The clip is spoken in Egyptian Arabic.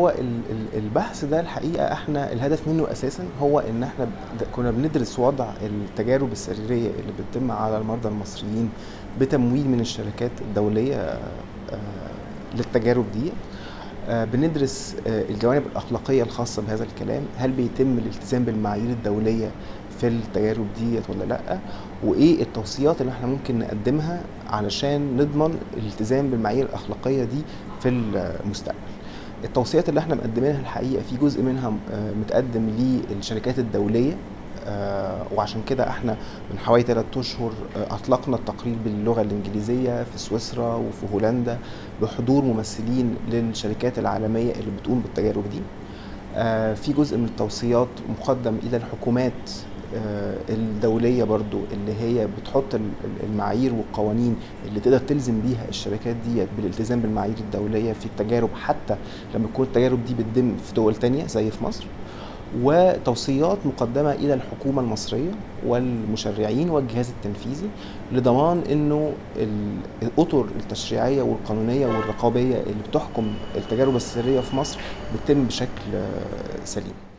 هو ال- ال- البحث ده الحقيقه احنا الهدف منه اساسا هو ان احنا ب- كنا بندرس وضع التجارب السريريه اللي بتتم على المرضى المصريين بتمويل من الشركات الدوليه آه، للتجارب دي آه، بندرس آه، الجوانب الاخلاقيه الخاصه بهذا الكلام هل بيتم الالتزام بالمعايير الدوليه في التجارب ديت ولا لا وايه التوصيات اللي احنا ممكن نقدمها علشان نضمن الالتزام بالمعايير الاخلاقيه دي في المستقبل التوصيات اللي احنا مقدمينها الحقيقه في جزء منها آه، متقدم للشركات الدوليه آه، وعشان كده احنا من حوالي ثلاثة اشهر آه، اطلقنا التقرير باللغه الانجليزيه في سويسرا وفي هولندا بحضور ممثلين للشركات العالميه اللي بتقوم بالتجارب دي آه، في جزء من التوصيات مقدم الى الحكومات آه، الدوليه برضو اللي هي بتحط ال- ال- المعايير والقوانين اللي تقدر تلزم بيها الشركات ديت بالالتزام بالمعايير الدوليه في التجارب حتى لما تكون التجارب دي بتتم في دول تانية زي في مصر وتوصيات مقدمه الى الحكومه المصريه والمشرعين والجهاز التنفيذي لضمان انه ال- الاطر التشريعيه والقانونيه والرقابيه اللي بتحكم التجارب السريه في مصر بتتم بشكل آه، سليم